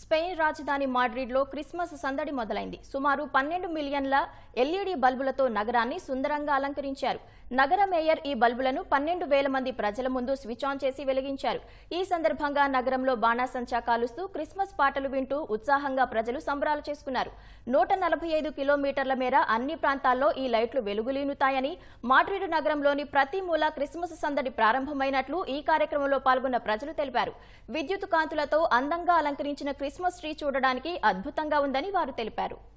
Spain రాజధాని మాడ్రిడ్లో Christmas సందడి మొదలైంది సుమారు పన్నెండు మిలియన్ల ఎల్ఈడీ బల్బులతో నగరాన్ని సుందరంగా అలంకరించారు నగర మేయర్ ఈ బల్బులను పన్నెండు వేల మంది ప్రజల ముందు స్విచ్ ఆన్ చేసి వెలిగించారు ఈ సందర్భంగా నగరంలో బాణాసంచా కాలుస్తూ క్రిస్మస్ పాటలు వింటూ ఉత్సాహంగా ప్రజలు సంబరాలు చేసుకున్నారు నూట నలభై ఐదు కిలోమీటర్ల మేర అన్ని ప్రాంతాల్లో ఈ లైట్లు వెలుగులీనుతాయని మాడ్రిడ్ నగరంలోని ప్రతి మూల క్రిస్మస్ సందడి ప్రారంభమైనట్లు ఈ కార్యక్రమంలో పాల్గొన్న ప్రజలు తెలిపారు విద్యుత్ కాంతులతో అందంగా అలంకరించిన క్రిస్మస్ ట్రీ చూడడానికి అద్భుతంగా ఉందని వారు తెలిపారు